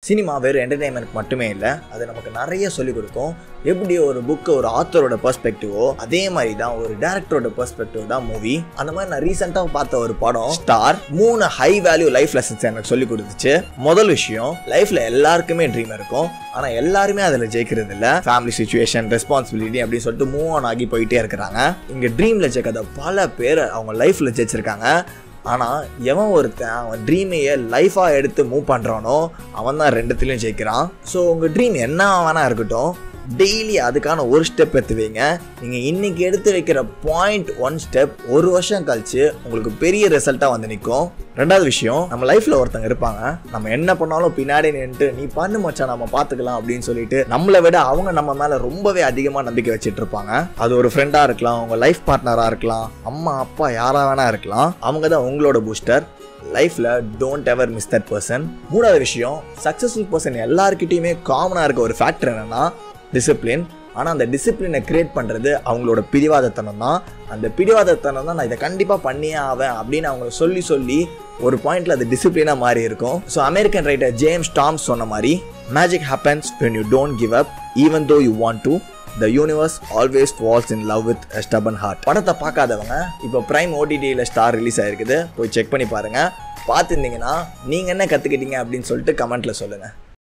cinema வெறும் entertainment மட்டுமே இல்லை அது நமக்கு நிறைய சொல்லிக் கொடுக்கும் எப்படி ஒரு புக்கு ஒரு ஆத்தரோட பெர்ஸ்பெக்டிவோ அதே மாதிரி தான் ஒரு டேரக்டரோட பெர்ஸ்பெக்டிவ் தான் மூவி அந்த மாதிரி நான் ரீசெண்டாக பார்த்த ஒரு படம் ஸ்டார் மூணு ஹை வேல்யூ லைஃப் லெசன்ஸ் எனக்கு சொல்லி கொடுத்துச்சு முதல் விஷயம் லைஃப்ல எல்லாருக்குமே ட்ரீம் இருக்கும் ஆனால் எல்லாருமே அதில் ஜெயிக்கிறது இல்லை ஃபேமிலி சுச்சுவேஷன் ரெஸ்பான்சிபிலிட்டி அப்படின்னு சொல்லிட்டு மூவ் ஆன் ஆகி போயிட்டே இருக்கிறாங்க இங்கே ட்ரீமில் ஜெயிக்காத பல பேர் அவங்க லைஃப்பில் ஜெயிச்சிருக்காங்க ஆனால் எவன் ஒருத்தன் அவன் ட்ரீமையை லைஃபாக எடுத்து மூவ் பண்ணுறானோ அவன் தான் ரெண்டுத்துலேயும் ஜெயிக்கிறான் ஸோ உங்கள் ட்ரீம் என்ன வேணா இருக்கட்டும் டெய்லி அதுக்கான ஒரு ஸ்டெப் எடுத்து வைங்க நீங்கள் இன்னைக்கு எடுத்து வைக்கிற பாயிண்ட் ஒன் ஸ்டெப் ஒரு வருஷம் கழிச்சு உங்களுக்கு பெரிய ரிசல்ட்டாக வந்து நிற்கும் ரெண்டாவது விஷயம் நம்ம லைஃப்பில் ஒருத்தங்க இருப்பாங்க நம்ம என்ன பண்ணாலும் பின்னாடி நின்றுட்டு நீ பண்ணு மச்சான் நம்ம பார்த்துக்கலாம் அப்படின்னு சொல்லிட்டு நம்மளை விட அவங்க நம்ம மேலே ரொம்பவே அதிகமாக நம்பிக்கை வச்சுட்டு இருப்பாங்க அது ஒரு ஃப்ரெண்டாக இருக்கலாம் உங்கள் லைஃப் பார்ட்னராக இருக்கலாம் அம்மா அப்பா யாராக வேணா இருக்கலாம் அவங்க தான் உங்களோட பூஸ்டர் லைஃப்பில் don't ever miss that person மூணாவது விஷயம் சக்ஸஸ்ஃபுல் பர்சன் எல்லாருக்கிட்டையுமே காமனாக இருக்க ஒரு ஃபேக்டர் என்னன்னா டிசிப்ளின் ஆனால் அந்த டிசிப்ளினை கிரியேட் பண்ணுறது அவங்களோட பிடிவாதத்தனம் தான் அந்த பிடிவாதத்தனம் தான் நான் இதை கண்டிப்பாக பண்ணியே ஆவேன் அப்படின்னு அவங்க சொல்லி சொல்லி ஒரு பாயிண்ட்ல அது டிசிப்ளினாக மாறி இருக்கும் so American writer James Toms சொன்ன மாதிரி magic happens when you don't give up even though you want to the universe always falls in love with a stubborn heart படத்தை பார்க்காதவங்க இப்போ பிரைம் ஓடிடியில் ஸ்டார் ரிலீஸ் ஆயிருக்குது போய் செக் பண்ணி பாருங்க பார்த்துருந்தீங்கன்னா நீங்கள் என்ன கற்றுக்கிட்டீங்க அப்படின்னு சொல்லிட்டு கமெண்ட்டில் சொல்லுங்கள்